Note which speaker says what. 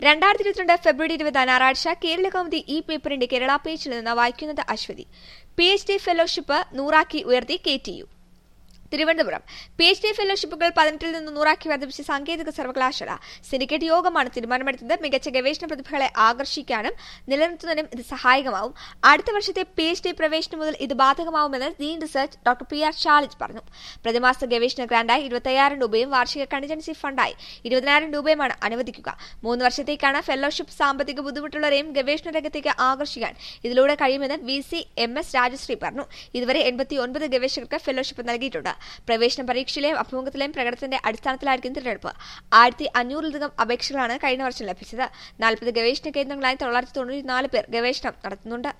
Speaker 1: രണ്ടായിരത്തി ഇരുപത്തിരണ്ട് ഫെബ്രുവരി ഇരുപത് ഞായറാഴ്ച കേരള കൗമുദി ഈ പേപ്പറിന്റെ കേരള പേജിൽ നിന്ന് വായിക്കുന്നത് Aswathi P H D fellowship നൂറാക്കി ഉയർത്തി K T U Thiruvananthapuram P H D ഫെലോഷിപ്പുകൾ പതിനെട്ടിൽ നിന്ന് നൂറാക്കി വർദ്ധിപ്പിച്ച സാങ്കേതിക സർവകലാശാല സിൻഡിക്കേറ്റ് യോഗമാണ് തീരുമാനമെടുത്തത് മികച്ച ഗവേഷണ പ്രതിഭകളെ ആകർഷിക്കാനും നിലനിർത്തുന്നതിനും ഇത് സഹായകമാവും അടുത്ത വർഷത്തെ പി എച്ച് ഡി പ്രവേശനം മുതൽ ഇത് ബാധകമാവുമെന്ന് dean research doctor P R Shalij പറഞ്ഞു പ്രതിമാസ ഗവേഷണ ഗ്രാന്റായി ഇരുപത്തയ്യായിരം രൂപയും വാർഷിക കണ്ടിജൻസി ഫണ്ടായി ഇരുപതിനായിരം രൂപയുമാണ് അനുവദിക്കുക മൂന്ന് വർഷത്തേക്കാണ് ഫെലോഷിപ്പ് സാമ്പത്തിക ബുദ്ധിമുട്ടുള്ളവരെയും ഗവേഷണ രംഗത്തേക്ക് ആകർഷിക്കാൻ ഇതിലൂടെ കഴിയുമെന്ന് V C M S Rajasree പറഞ്ഞു ഇതുവരെ എൺപത്തി ഒൻപത് ഗവേഷകർക്ക് ഫെലോഷിപ്പ് നൽകിയിട്ടുണ്ട് പ്രവേശന പരീക്ഷയിലെയും അഭിമുഖത്തിലെയും പ്രകടനത്തിന്റെ അടിസ്ഥാനത്തിലായിരിക്കും തിരഞ്ഞെടുപ്പ് ആയിരത്തി അഞ്ഞൂറിലധികം അപേക്ഷകളാണ് കഴിഞ്ഞ വർഷം ലഭിച്ചത് നാൽപ്പത് ഗവേഷണ കേന്ദ്രങ്ങളായി തൊള്ളായിരത്തി തൊണ്ണൂറ്റിനാല് പേർ ഗവേഷണം നടത്തുന്നുണ്ട്